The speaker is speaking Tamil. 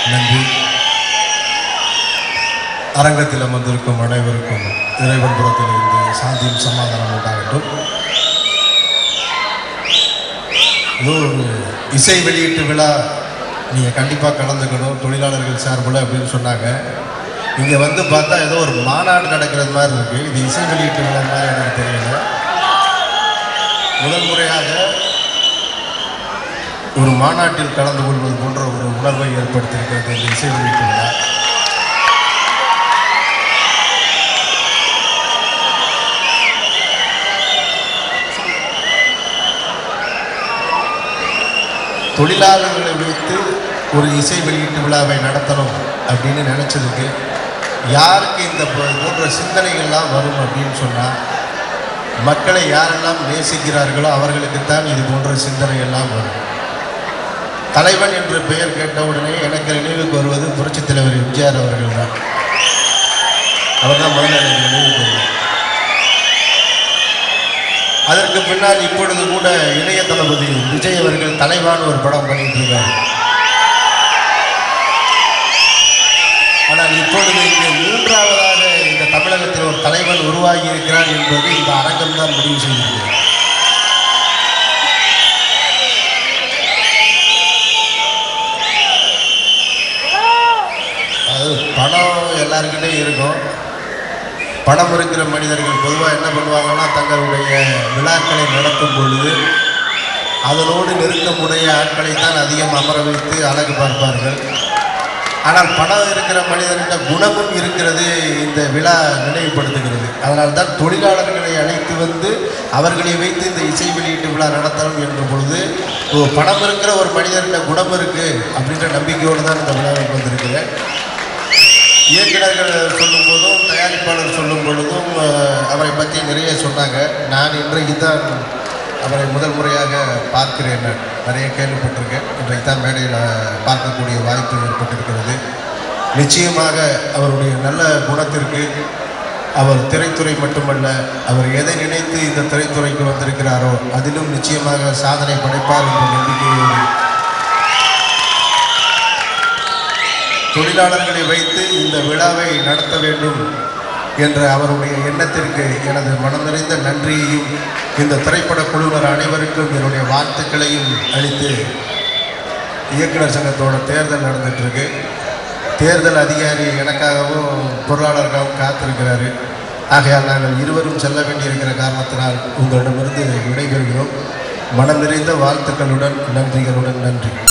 நன்றி அரங்கத்தில் அமர்ந்திருக்கும் அனைவருக்கும் இறைவன் புறத்திலிருந்து சாந்தியும் சமாதானம் உண்டாகட்டும் ஏதோ ஒரு இசை வெளியீட்டு விழா நீங்கள் கண்டிப்பாக கலந்துக்கணும் தொழிலாளர்கள் சார்பில் அப்படின்னு சொன்னாங்க இங்கே வந்து பார்த்தா ஏதோ ஒரு மாநாடு நடக்கிறது மாதிரி இருக்குது இது இசை வெளியீட்டு விழா மாதிரி எனக்கு தெரியல முதல் முறையாக ஒரு மாநாட்டில் கலந்து கொள்வது போன்ற ஒரு உணர்வை ஏற்படுத்தியிருக்கிறது இந்த இசை வெளியீட்டு விழா தொழிலாளர்களை வைத்து ஒரு இசை வெளியீட்டு விழாவை நடத்தணும் அப்படின்னு நினச்சதுக்கு யாருக்கு இந்த போ- போன்ற சிந்தனைகள்லாம் வரும் அப்படின்னு சொன்னால் மக்களை யாரெல்லாம் நேசிக்கிறார்களோ அவர்களுக்குத்தான் இது போன்ற சிந்தனை எல்லாம் வரும் தலைவன் என்ற பெயர் கேட்டவுடனே எனக்கு நினைவுக்கு வருவது புரட்சித் தலைவர் எம்ஜிஆர் அவர்கள் தான் அவர் தான் முதல்ல எனக்கு நினைவுக்கு வருவார் அதற்கு பின்னால் இப்பொழுது கூட இளைய தளபதி விஜய் அவர்கள் தலைவான்னு ஒரு படம் பண்ணிட்டு இருக்காரு ஆனால் இப்பொழுது இங்கே மூன்றாவதாக இந்த தமிழகத்தில் ஒரு தலைவன் உருவாகி இருக்கிறான் என்பது இந்த அரங்கம் தான் முடிவு செய்திருக்கிறது அது பணம் எல்லாருக்கிட்டையும் இருக்கும் பணம் இருக்கிற மனிதர்கள் பொதுவாக என்ன பண்ணுவாங்கன்னா தங்களுடைய விழாக்களை நடத்தும் பொழுது அதனோடு நெருக்கமுடைய ஆட்களை தான் அதிகம் அமர வைத்து அழகு பார்ப்பார்கள் ஆனால் பணம் இருக்கிற மனிதனிட குணமும் இருக்கிறது இந்த விழா நினைவுபடுத்துகிறது அதனால் தான் தொழிலாளர்களை அழைத்து வந்து அவர்களை வைத்து இந்த இசை வெளியீட்டு விழா நடத்தணும் என்ற பொழுது ஓ, பணம் இருக்கிற ஒரு மனிதனிட குணம் இருக்குது அப்படின்ற நம்பிக்கையோடு தான் இந்த விழாவுக்கு வந்திருக்கிறேன் இயக்குநர்கள் சொல்லும் போதும் தயாரிப்பாளர் சொல்லும் பொழுதும் அஹ், அவரை பற்றி நிறைய சொன்னாங்க நான் இன்றைக்கு தான் அவரை முதல் முறையாக பார்க்கிறேன் நான். நிறைய கேள்விப்பட்டிருக்கேன் இன்றைக்கு தான் மேடையில் பார்க்கக்கூடிய வாய்ப்பு ஏற்பட்டிருக்கிறது நிச்சயமாக அவருடைய நல்ல குணத்திற்கு அவர் திரைத்துறை மட்டுமல்ல அவர் எதை நினைத்து இந்த திரைத்துறைக்கு வந்திருக்கிறாரோ அதிலும் நிச்சயமாக சாதனை படைப்பார் என்ற நம்பிக்கையோடு தொழிலாளர்களை வைத்து இந்த விழாவை நடத்த வேண்டும் என்ற அவருடைய எண்ணத்திற்கு எனது மனம் நிறைந்த நன்றியையும் இந்த திரைப்பட குழுவினர் அனைவருக்கும் என்னுடைய வாழ்த்துக்களையும் அளித்து இயக்குனர் சங்கத்தோட தேர்தல் நடந்துட்டு இருக்கு தேர்தல் அதிகாரி எனக்காகவும் பொருளாளருக்காகவும் காத்திருக்கிறாரு ஆகையால் நாங்கள் இருவரும் செல்ல வேண்டியிருக்கிற காரணத்தினால் உங்களிடமிருந்து விடைபெறுகிறோம் மனம் நிறைந்த வாழ்த்துக்களுடன் நன்றிகளுடன் நன்றி